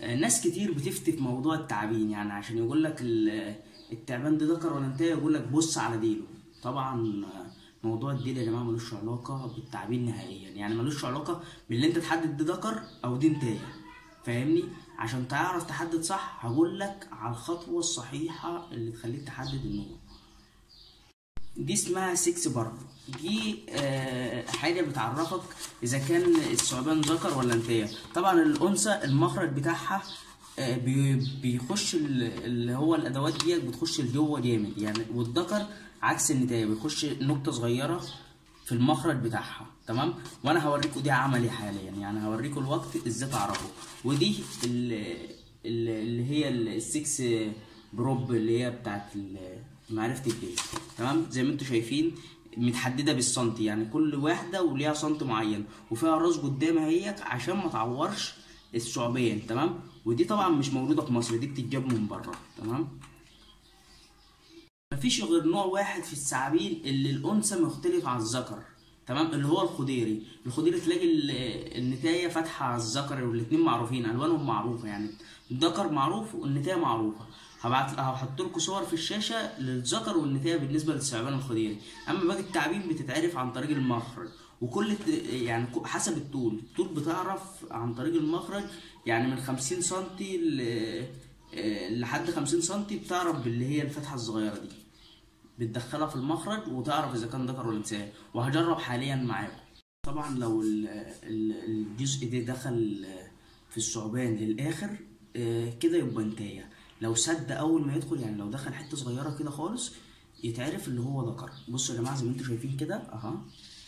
آه، ناس كتير بتفتي في موضوع التعابين يعني عشان يقول لك ال- التعبان ده ذكر ولا انتهى يقول لك بص على ديله طبعا آه، موضوع الديل يا جماعه ملوش علاقه بالتعبين نهائيا يعني ملوش علاقه باللي انت تحدد ده ذكر او دي انتهى فاهمني عشان تعرف تحدد صح هقول لك على الخطوه الصحيحه اللي تخليك تحدد النوع دي اسمها 6 برضه دي آه، حاجه بتعرفك اذا كان الثعبان ذكر ولا انثى طبعا الانثى المخرج بتاعها آه، بي- بيخش ال- اللي هو الادوات دي بتخش لجوه جامد يعني والذكر عكس النتايه بيخش نقطه صغيره في المخرج بتاعها تمام وانا هوريكم دي عملي حاليا يعني هوريكم الوقت ازاي تعرفوا ودي ال- ال- اللي هي السكس بروب اللي هي بتاعت ال- معرفة الجلد تمام زي ما انتم شايفين متحددة بالسنتي يعني كل واحدة وليها سنتي معين وفيها راس قدام اهيت عشان ما تعورش الثعبان تمام ودي طبعا مش موجودة في مصر دي بتتجاب من بره تمام مفيش غير نوع واحد في الثعابين اللي الانثى مختلف عن الذكر تمام اللي هو الخضيري الخضيري تلاقي ال- النتايه فاتحه على الذكر والاتنين معروفين الوانهم معروفه يعني الذكر معروف والنتايه معروفه هبعت هحط لكم صور في الشاشه للذكر والنتايه بالنسبه للثعبان الخضيري اما باقي التعابين بتتعرف عن طريق المخرج وكل الت- يعني ك- حسب الطول الطول بتعرف عن طريق المخرج يعني من 50 سنتي ل- آه، لحد 50 سنتي بتعرف باللي هي الفتحه الصغيره دي بتدخلها في المخرج وتعرف اذا كان ذكر ولا انثى وهجرب حاليا معاكم طبعا لو ال- ال- الجزء ده دخل في الثعبان للاخر آه، كده يبقى انتايه لو سد اول ما يدخل يعني لو دخل حته صغيره كده خالص يتعرف اللي هو ذكر بصوا يا جماعه زي ما انتم شايفين كده اها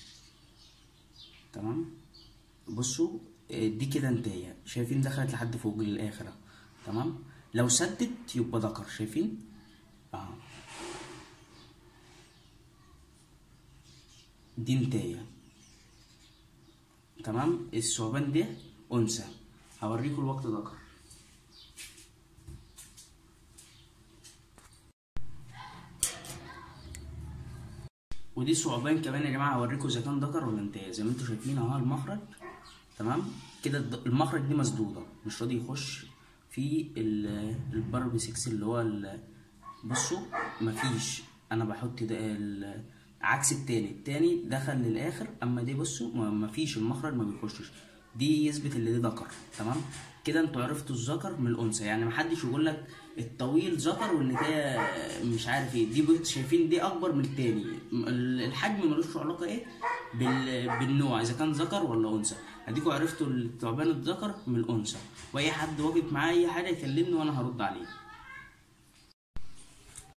تمام بصوا آه، دي كده انتايه شايفين دخلت لحد فوق للاخر أهو. تمام لو سدت يبقى ذكر شايفين اها دي نتاية تمام الثعبان ده أنثى هوريكم الوقت ذكر ودي ثعبان كمان يا جماعة هوريكم إذا كان ذكر ولا انتهى زي ما انتوا شايفين اهو المخرج تمام كده الد- المخرج دي مسدودة مش راضي يخش في ال- الباربي 6 اللي هو ال- بصوا مفيش انا بحط ده ال- عكس التاني التاني دخل للاخر اما دي بصوا ما- مفيش المخرج ما بيخشش دي يثبت ان دي ذكر تمام كده انتوا عرفتوا الذكر من الانثى يعني محدش يقول لك الطويل ذكر والنتايه مش عارف ايه دي بص- شايفين دي اكبر من التاني م- ال- الحجم ملوش علاقه ايه بال... بالنوع اذا كان ذكر ولا انثى اديكوا عرفتوا الثعبان الذكر من الانثى واي حد واقف معاه اي حاجه يكلمني وانا هرد عليه